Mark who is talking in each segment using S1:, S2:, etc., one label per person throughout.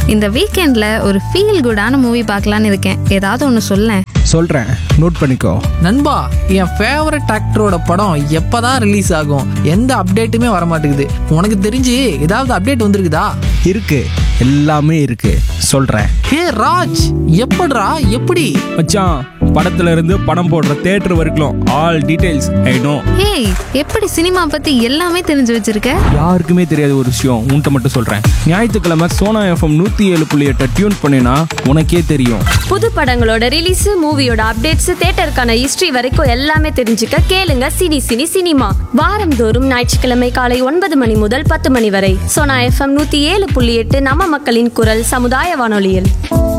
S1: இந்த வீக்கெண்டில் ஒரு ஃபீல் குடான மூவி பார்க்கலான்னு இருக்கேன் ஏதாவது ஒன்று சொல்லேன்
S2: சொல்கிறேன் நோட் பண்ணிக்கோ
S3: நண்பா என் ஃபேவரட் ஆக்டரோட படம் எப்பதான் ரிலீஸ் ஆகும் எந்த அப்டேட்டுமே வர மாட்டேங்குது உனக்கு தெரிஞ்சு ஏதாவது அப்டேட் வந்திருக்குதா
S2: இருக்கு எல்லாமே இருக்கு சொல்கிறேன்
S3: ஹே ராஜ் எப்படிடா எப்படி
S2: மச்சான் படத்துல இருந்து படம் போடுற தேட்டர் வரைக்கும் ஆல் டீடைல்ஸ் ஐ நோ
S1: ஏய் எப்படி சினிமா பற்றி எல்லாமே தெரிஞ்சு வச்சிருக்க
S2: யாருக்குமே தெரியாத ஒரு விஷயம் உன்கிட்ட மட்டும் சொல்கிறேன் ஞாயிற்றுக்கிழமை சோனா எஃப்எம் நூற்றி ஏழு புள்ளி எட்டை டியூன் பண்ணினா உனக்கே தெரியும்
S4: புது படங்களோட ரிலீஸ் மூவியோட அப்டேட்ஸ் தேட்டருக்கான ஹிஸ்டரி வரைக்கும் எல்லாமே தெரிஞ்சுக்க கேளுங்க சினி சினி சினிமா வாரந்தோறும் ஞாயிற்றுக்கிழமை காலை ஒன்பது மணி முதல் பத்து மணி வரை சோனா எஃப்எம் நூத்தி ஏழு புள்ளி எட்டு நம்ம மக்களின் குரல் சமுதாய வானொலியில்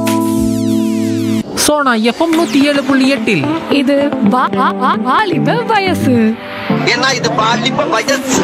S3: ஸோ நான் எஃப்எம் நூற்றி ஏழு புள்ளி எட்டில்
S5: இது வா- வா- வா- வாலிப வயசு
S6: ஏன்னா இது பாலிப்ப வயசு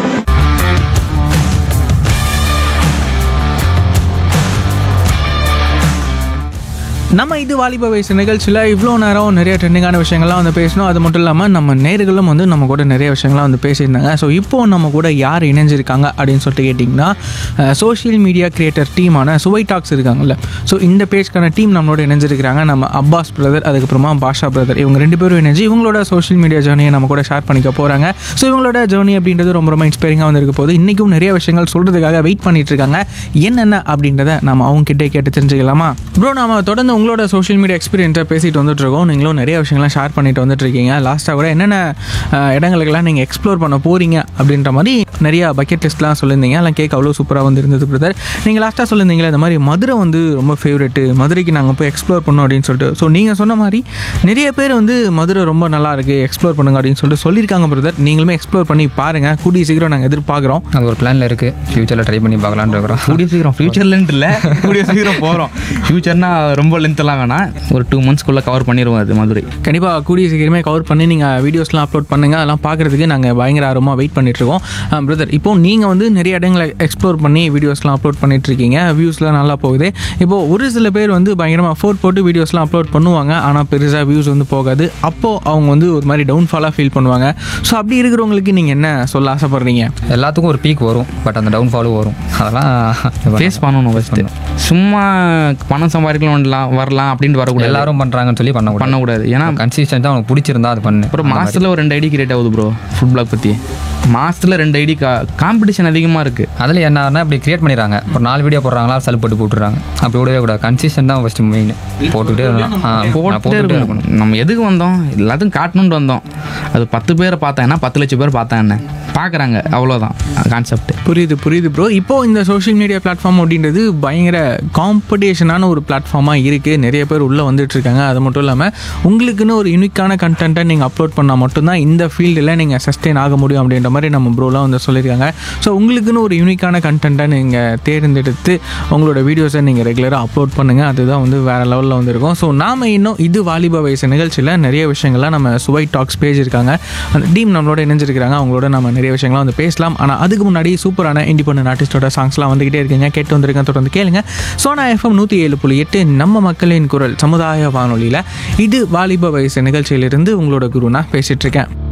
S7: நம்ம இது வாலிப வயசு நிகழ்ச்சியில் இவ்வளோ நேரம் நிறைய ட்ரெண்டிங்கான விஷயங்கள்லாம் வந்து பேசணும் அது மட்டும் இல்லாமல் நம்ம நேர்களும் வந்து நம்ம கூட நிறைய விஷயங்கள்லாம் வந்து பேசியிருந்தாங்க ஸோ இப்போது நம்ம கூட யார் இணைஞ்சிருக்காங்க அப்படின்னு சொல்லிட்டு கேட்டிங்கன்னா சோஷியல் மீடியா கிரியேட்டர் டீமான சுவை டாக்ஸ் இருக்காங்கல்ல ஸோ இந்த பேஜ்க்கான டீம் நம்மளோட இணைஞ்சிருக்கிறாங்க நம்ம அப்பாஸ் பிரதர் அதுக்கப்புறமா பாஷா பிரதர் இவங்க ரெண்டு பேரும் இணைஞ்சு இவங்களோட சோஷியல் மீடியா ஜேர்னியை நம்ம கூட ஷேர் பண்ணிக்க போகிறாங்க ஸோ இவங்களோட ஜேர்னி அப்படின்றது ரொம்ப ரொம்ப இன்ஸ்பைரிங்காக வந்திருக்க போது இன்றைக்கும் நிறைய விஷயங்கள் சொல்கிறதுக்காக வெயிட் பண்ணிட்டு இருக்காங்க என்னென்ன அப்படின்றத நம்ம அவங்க கிட்டே கேட்டு தெரிஞ்சுக்கலாமா ப்ரோ நாம தொடர்ந்து உங்களோட சோஷியல் மீடியா எக்ஸ்பீரியன்ஸை பேசிட்டு வந்துட்டு இருக்கோம் நீங்களும் நிறைய விஷயங்கள்லாம் ஷேர் பண்ணிட்டு வந்துட்டு இருக்கீங்க லாஸ்ட்டாக கூட என்னென்ன அஹ், இடங்களுக்கெல்லாம் நீங்கள் எக்ஸ்ப்ளோர் பண்ண போறீங்க அப்படின்ற மாதிரி நிறைய பக்கெட் லிஸ்ட்லாம் சொல்லியிருந்தீங்க எல்லாம் கேட்க அவ்வளோ சூப்பராக வந்து இருந்தது பிரதர் நீங்கள் லாஸ்ட்டாக சொல்லியிருந்தீங்களே இந்த மாதிரி மதுரை வந்து ரொம்ப ஃபேவரெட்டு மதுரைக்கு நாங்கள் போய் எக்ஸ்ப்ளோர் பண்ணோம் அப்படின்னு சொல்லிட்டு ஸோ நீங்கள் சொன்ன மாதிரி நிறைய பேர் வந்து மதுரை ரொம்ப நல்லா இருக்கு எக்ஸ்ப்ளோர் பண்ணுங்க அப்படின்னு சொல்லிட்டு சொல்லியிருக்காங்க பிரதர் நீங்களுமே எக்ஸ்ப்ளோர் பண்ணி பாருங்க கூடிய சீக்கிரம் நாங்கள் எதிர்பார்க்குறோம்
S8: அது ஒரு பிளான்ல இருக்கு ஃபியூச்சர்ல ட்ரை பண்ணி பார்க்கலான்னு இருக்கிறோம்
S9: கூடிய சீக்கிரம் ஃபியூச்சர்லன்ட்டு இல்லை கூடிய சீக்கிரம் போகிறோம் ஃபியூச்சர்னா ரொம்ப லென்த்லாம் வேணாம் ஒரு டூ மந்த்ஸ்க்குள்ளே கவர் பண்ணிடுவோம் அது மதுரை
S7: கண்டிப்பாக கூடிய சீக்கிரமே கவர் பண்ணி நீங்கள் வீடியோஸ்லாம் அப்லோட் பண்ணுங்கள் அதெல்லாம் பார்க்குறதுக்கு நாங்கள் பயங்கர ஆர்வமாக வெயிட் பண்ணிட்டுருக்கோம் பிரதர் இப்போ நீங்கள் வந்து நிறைய இடங்களை எக்ஸ்ப்ளோர் பண்ணி வீடியோஸ்லாம் அப்லோட் பண்ணிட்டுருக்கீங்க வியூஸ்லாம் நல்லா போகுது இப்போது ஒரு சில பேர் வந்து பயங்கரமாக ஃபோர்ட் போட்டு வீடியோஸ்லாம் அப்லோட் பண்ணுவாங்க ஆனால் பெருசாக வியூஸ் வந்து போகாது அப்போது அவங்க வந்து ஒரு மாதிரி டவுன்ஃபாலாக ஃபீல் பண்ணுவாங்க ஸோ அப்படி இருக்கிறவங்களுக்கு நீங்கள் என்ன சொல்ல ஆசைப்பட்றீங்க
S8: எல்லாத்துக்கும் ஒரு பீக் வரும் பட் அந்த டவுன்ஃபாலும் வரும் அதெல்லாம்
S9: ஃபேஸ் பண்ணணும் ஃபஸ்ட்டு சும்மா பணம் சம்பாதிக்கலாம் வரலாம் அப்படின்ட்டு வரக்கூடாது
S8: எல்லாரும் பண்றாங்கன்னு சொல்லி பண்ணக்கூடாது
S9: பண்ணக்கூடாது ஏன்னா
S8: கன்சிஸ்டன்ட்டாக உனக்கு பிடிச்சிருந்தா அது பண்ணு
S9: அப்புறம் மாசத்துல ஒரு ரெண்டு ஐடி கிரியேட் ஆகுது ப்ரோ ஃபுட் பிளாக் பற்றி மாசத்துல ரெண்டு ஐடி கா காம்படிஷன் அதிகமாக இருக்குது
S8: அதில் என்னன்னா இப்படி கிரியேட் பண்ணிடுறாங்க ஒரு நாலு வீடியோ போடுறாங்களா சலுப்பட்டு போட்டுறாங்க அப்படி விடவே கூடாது கன்சிஸ்டன்ட் தான் ஃபஸ்ட்டு மெயின் போட்டுக்கிட்டே இருக்கணும் ஆ,
S9: போட்டுட்டே
S8: போட்டுக்கிட்டே
S9: இருக்கணும் நம்ம எதுக்கு வந்தோம் எல்லாத்தையும் காட்டணுன்ட்டு வந்தோம் அது பத்து பேரை பார்த்தா என்ன பத்து லட்சம் பேர் பார்த்தா என்ன பார்க்குறாங்க அவ்வளோதான் கான்செப்ட்
S7: புரியுது புரியுது ப்ரோ இப்போ இந்த சோஷியல் மீடியா பிளாட்ஃபார்ம் அப்படின்றது பயங்கர காம்படிஷனான ஒரு பிளாட்ஃபார்மாக இருக்குது நிறைய பேர் உள்ளே வந்துட்டு இருக்காங்க அது மட்டும் இல்லாமல் உங்களுக்குன்னு ஒரு யூனிக்கான கண்டென்ட்டை நீங்கள் அப்லோட் பண்ணால் மட்டும்தான் இந்த ஃபீல்டில் நீங்கள் சஸ்டெயின் ஆக முடியும் அப்படின்ற மாதிரி நம்ம ப்ரோலாம் வந்து சொல்லியிருக்காங்க ஸோ உங்களுக்குன்னு ஒரு யூனிக்கான கண்டென்ட்டை நீங்கள் தேர்ந்தெடுத்து உங்களோட வீடியோஸை நீங்கள் ரெகுலராக அப்லோட் பண்ணுங்கள் அதுதான் வந்து வேறு லெவலில் வந்துருக்கும் ஸோ நாம் இன்னும் இது வாலிப வயசு நிகழ்ச்சியில் நிறைய விஷயங்கள்லாம் நம்ம சுவை டாக்ஸ் பேஜ் இருக்காங்க அந்த டீம் நம்மளோட இணைஞ்சிருக்கிறாங்க அவங்களோட நம்ம நிறைய விஷயங்கள்லாம் வந்து பேசலாம் ஆனால் அதுக்கு முன்னாடி சூப்பரான இண்டிபெண்டன்ட் ஆர்டிஸ்டோட சாங்ஸ்லாம் வந்துகிட்டே இருக்கீங்க கேட்டு வந்திருக்கேன் தொடர்ந்து கேளுங்க சோனா எஃப்எம் நூற்றி ஏழு புள்ளி எட்டு நம்ம மக்களின் குரல் சமுதாய வானொலியில் இது வாலிப வயசு நிகழ்ச்சியிலிருந்து உங்களோட குரு நான் பேசிட்டு இருக்கேன்